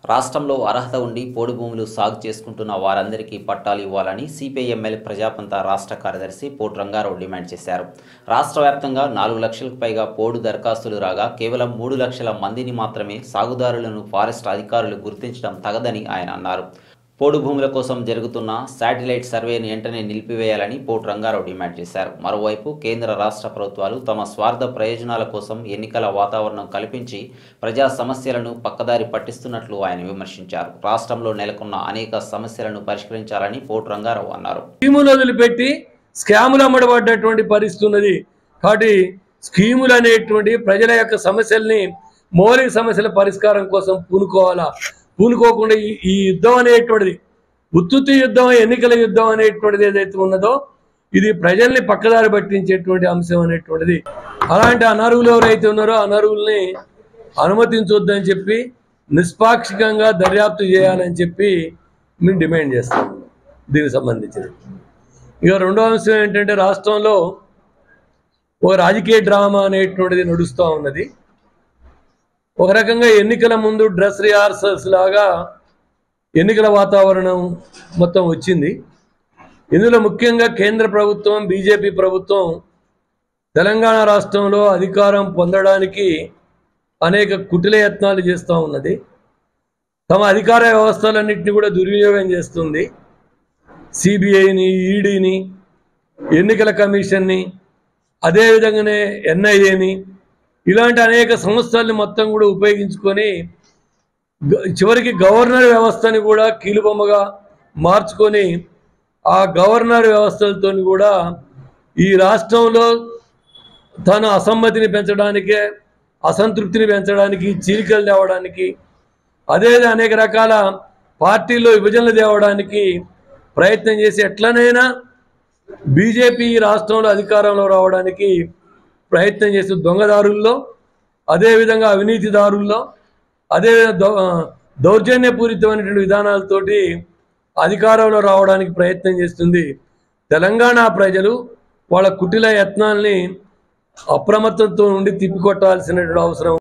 రాష్ట్రంలో అర్హత ఉండి పోడు భూములు సాగు చేసుకుంటున్న వారందరికీ పట్టాలు ఇవ్వాలని సిపిఐఎంఎల్ ప్రజాపంత రాష్ట్ర కార్యదర్శి పోటు రంగారావు డిమాండ్ చేశారు రాష్ట్ర వ్యాప్తంగా నాలుగు లక్షలకు పైగా పోడు దరఖాస్తులు రాగా కేవలం మూడు లక్షల మందిని మాత్రమే సాగుదారులను ఫారెస్ట్ అధికారులు గుర్తించడం తగదని ఆయన అన్నారు పోడు భూముల కోసం జరుగుతున్న శాటిలైట్ సర్వేను వెంటనే నిలిపివేయాలని పోటు రంగారావు డిమాండ్ చేశారు మరోవైపు కేంద్ర రాష్ట్ర ప్రభుత్వాలు తమ స్వార్థ ప్రయోజనాల కోసం ఎన్నికల వాతావరణం కల్పించి ప్రజా సమస్యలను పక్కదారి పట్టిస్తున్నట్లు ఆయన విమర్శించారు రాష్ట్రంలో నెలకొన్న అనేక సమస్యలను పరిష్కరించాలని పోటు రంగారావు అన్నారు స్కీములు వదిలిపెట్టి స్కాములు అమ్మడబడ్డటువంటి పరిస్థితి ఉన్నది కాబట్టి స్కీములు అనేటువంటి ప్రజల యొక్క సమస్యల్ని మౌలిక సమస్యల పరిష్కారం కోసం పూనుకోవాలా పూనుకోకుండా ఈ ఈ యుద్ధం అనేటువంటిది ఉత్తుత్తి యుద్ధం ఎన్నికల యుద్ధం అనేటువంటిది ఏదైతే ఉన్నదో ఇది ప్రజల్ని పక్కదారి పట్టించేటువంటి అంశం అనేటువంటిది అలాంటి అనర్హులు ఎవరైతే ఉన్నారో అనర్హుల్ని అనుమతించొద్దని చెప్పి నిష్పాక్షికంగా దర్యాప్తు చేయాలని చెప్పి మేము డిమాండ్ చేస్తాం దీనికి సంబంధించింది ఇక రెండో అంశం ఏంటంటే రాష్ట్రంలో ఒక రాజకీయ డ్రామా అనేటువంటిది నడుస్తూ ఉన్నది ఒక రకంగా ఎన్నికల ముందు డ్రెస్ రిహార్సల్స్ లాగా ఎన్నికల వాతావరణం మొత్తం వచ్చింది ఇందులో ముఖ్యంగా కేంద్ర ప్రభుత్వం బీజేపీ ప్రభుత్వం తెలంగాణ రాష్ట్రంలో అధికారం పొందడానికి అనేక కుటిల యత్నాలు చేస్తూ ఉన్నది తమ అధికార వ్యవస్థలన్నింటినీ కూడా దుర్వినియోగం చేస్తుంది సిబిఐని ఈడీని ఎన్నికల కమిషన్ని అదేవిధంగానే ఎన్ఐఏని ఇలాంటి అనేక సంస్థల్ని మొత్తం కూడా ఉపయోగించుకొని గ- చివరికి గవర్నర్ వ్యవస్థని కూడా కీలుబొమ్మగా మార్చుకొని ఆ గవర్నర్ వ్యవస్థలతో కూడా ఈ రాష్ట్రంలో తన అసమ్మతిని పెంచడానికే అసంతృప్తిని పెంచడానికి చీలికలు తేవడానికి అదే అనేక రకాల పార్టీల్లో విభజనలు తేవడానికి ప్రయత్నం చేసి ఎట్లనైనా బీజేపీ రాష్ట్రంలో అధికారంలో రావడానికి ప్రయత్నం చేస్తూ దొంగదారుల్లో అదేవిధంగా అవినీతిదారుల్లో అదే దౌ దౌర్జన్యపూరితమైనటువంటి విధానాలతోటి అధికారంలో రావడానికి ప్రయత్నం చేస్తుంది తెలంగాణ ప్రజలు వాళ్ళ కుటిల యత్నాల్ని అప్రమత్తంతో ఉండి తిప్పికొట్టాల్సినటువంటి అవసరం